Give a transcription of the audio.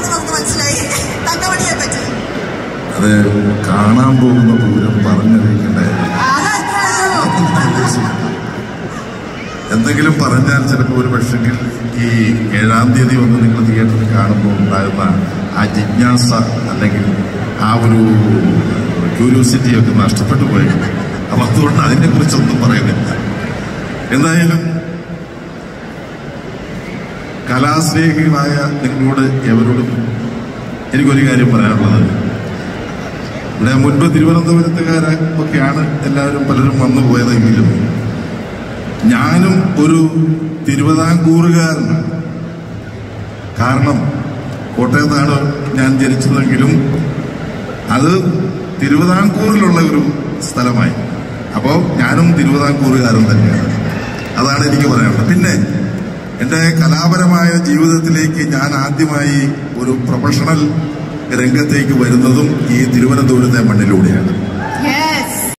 എന്ന് നമുക്ക് മനസ്സിലായി തങ്കമണിയെ പറ്റി അത് കാണാൻ പോകുന്ന പൂരം പറഞ്ഞറിയിക്കണ്ടേ അതത്രയുള്ളൂ. എന്തെങ്കിലും പറഞ്ഞാൽ ചിലപ്പോൾ ഒരു പക്ഷെങ്കിൽ ഈ ഏഴാം തീയതി വന്ന് നിങ്ങൾ തിയേറ്ററിൽ കാണുമ്പോൾ ഉണ്ടാകുന്ന ആ ജിജ്ഞാസ അല്ലെങ്കിൽ ആ ഒരു ക്യൂരിയോസിറ്റി ഒക്കെ നഷ്ടപ്പെട്ടു പോയി അപ്പൊ അതുകൊണ്ട് അതിനെ കുറിച്ചൊന്നും പറയുന്നില്ല എന്തായാലും കലാസ്നേഹികളായ നിങ്ങളോട് എവരോടും എനിക്കൊരു കാര്യം പറയാനുള്ളത് ഇവിടെ മുൻപ് തിരുവനന്തപുരത്തുകാരെ ഒക്കെയാണ് എല്ലാവരും പലരും വന്നു പോയതെങ്കിലും ഞാനും ഒരു തിരുവിതാംകൂറുകാരനാണ് കാരണം കോട്ടയത്താണ് ഞാൻ ജനിച്ചതെങ്കിലും അത് തിരുവിതാംകൂറിലുള്ള ഒരു സ്ഥലമായി അപ്പോൾ ഞാനും തിരുവിതാംകൂറുകാരൻ തന്നെയാണ് അതാണ് എനിക്ക് പറയാനുള്ളത് പിന്നെ എൻ്റെ കലാപരമായ ജീവിതത്തിലേക്ക് ഞാൻ ആദ്യമായി ഒരു പ്രൊഫഷണൽ രംഗത്തേക്ക് വരുന്നതും ഈ തിരുവനന്തപുരത്തെ മണ്ണിലൂടെ